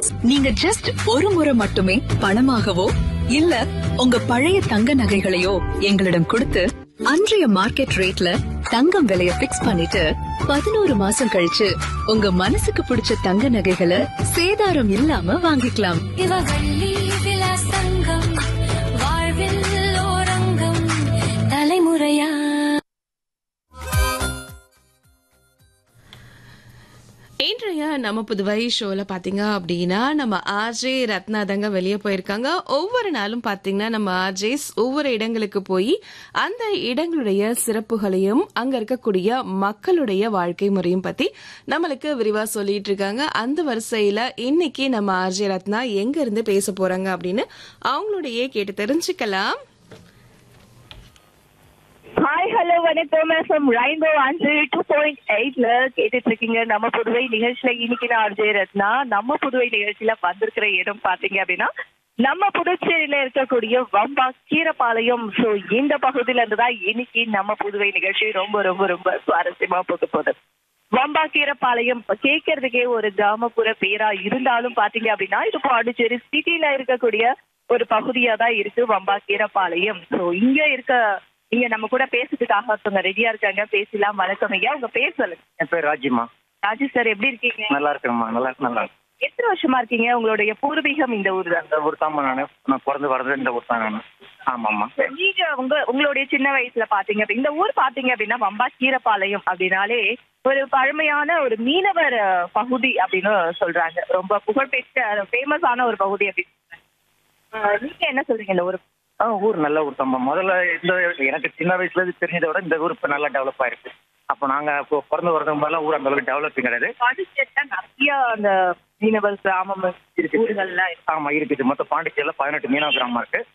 நீங்க ஜஸ்ட் ஒரு முறை மட்டுமே பணமாகவோ இல்ல உங்க பழைய தங்க நகைகளையோ எங்களிடம் கொடுத்து அன்றைய மார்க்கெட் ரேட்ல தங்கம் விலைய பிக்ஸ் பண்ணிட்டு பதினோரு மாசம் கழிச்சு உங்க மனசுக்கு பிடிச்ச தங்க நகைகளை சேதாரம் இல்லாம வாங்கிக்கலாம் இவவள்ளி விலாசங்கம் வாழ்வில் ஓரங்கம் தலைமுறையா இன்றைய நம்ம புதுவை ஷோல பாத்தீங்க அப்படின்னா நம்ம ஆர்ஜே ரத்னா தாங்க வெளியே போயிருக்காங்க ஒவ்வொரு நாளும் பாத்தீங்கன்னா நம்ம ஆர்ஜேஸ் ஒவ்வொரு இடங்களுக்கு போய் அந்த இடங்களுடைய சிறப்புகளையும் அங்க இருக்கக்கூடிய மக்களுடைய வாழ்க்கை முறையும் பத்தி நம்மளுக்கு விரிவா சொல்லிட்டு இருக்காங்க அந்த வரிசையில இன்னைக்கு நம்ம ஆர்ஜே ரத்னா எங்க இருந்து பேச போறாங்க அப்படின்னு அவங்களுடைய கேட்டு தெரிஞ்சுக்கலாம் ஹாய் ஹலோ வணக்கம் எஃப்எம் ரெயின்போ அஞ்சு டூ பாயிண்ட் எயிட்ல கேட்டுட்டு இருக்கீங்க நம்ம புதுவை நிகழ்ச்சியில இன்னைக்கு நான் அர்ஜய் ரத்னா நம்ம புதுவை நிகழ்ச்சியில வந்திருக்கிற இடம் பாத்தீங்க அப்படின்னா நம்ம புதுச்சேரியில இருக்கக்கூடிய வம்பா கீரப்பாளையம் சோ இந்த பகுதியில இருந்து தான் இன்னைக்கு நம்ம புதுவை நிகழ்ச்சி ரொம்ப ரொம்ப ரொம்ப சுவாரஸ்யமா போக போகுது வம்பா கீரப்பாளையம் கேட்கறதுக்கே ஒரு கிராமப்புற பேரா இருந்தாலும் பாத்தீங்க அப்படின்னா இது பாண்டிச்சேரி சிட்டில இருக்கக்கூடிய ஒரு பகுதியா தான் இருக்கு வம்பா கீரப்பாளையம் சோ இங்க இருக்க இங்க நம்ம கூட பேசுறதுக்காக ஒருத்தவங்க ரெடியா இருக்காங்க பேசலாம் வணக்கம் ஐயா உங்க பேர் சொல்லுங்க என் பேர் ராஜிமா ராஜு சார் எப்படி இருக்கீங்க நல்லா இருக்கேம்மா நல்லா நல்லா இருக்கு. எத்தனை வருஷமா இருக்கீங்க உங்களுடைய பூர்வீகம் இந்த ஊர் தான் இந்த ஊர் தாம்மா நான் நான் பிறந்து வர்றது இந்த ஊர் தான் நான் ஆமாம்மா நீங்க உங்க உங்களுடைய சின்ன வயசுல பாத்தீங்க அப்படி- இந்த ஊர் பாத்தீங்க அப்படின்னா வம்பா கீரப்பாளையம் அப்படின்னாலே ஒரு பழமையான ஒரு மீனவர் அஹ், பகுதி அப்படின்னு சொல்றாங்க ரொம்ப புகழ்பெற்ற ஃபேமஸான ஒரு பகுதி அப்படின்னு அஹ், நீங்க என்ன சொல்றீங்க இந்த ஊர் ஆ ஊர் நல்ல ஊர் தாம்மா முதல்ல இந்த எனக்கு சின்ன வயசுல இருந்து தெரிஞ்சதை விட இந்த ஊர் இப்போ நல்லா டெவலப் ஆயிருக்கு அப்போ நாங்கள் இப்போ பிறந்து வரதுக்கு மேலே ஊர் அந்த அளவுக்கு டெவலப்பிங் கிடையாது பாண்டிச்சேரியில நிறைய அந்த மீனவர் கிராமம் இருக்குது. ஊர்கள்லாம் இருக்கு ஆமாம் இருக்குது மொத்தம் பாண்டிச்சேரியில் பதினெட்டு மீனவ கிராமம் இருக்கு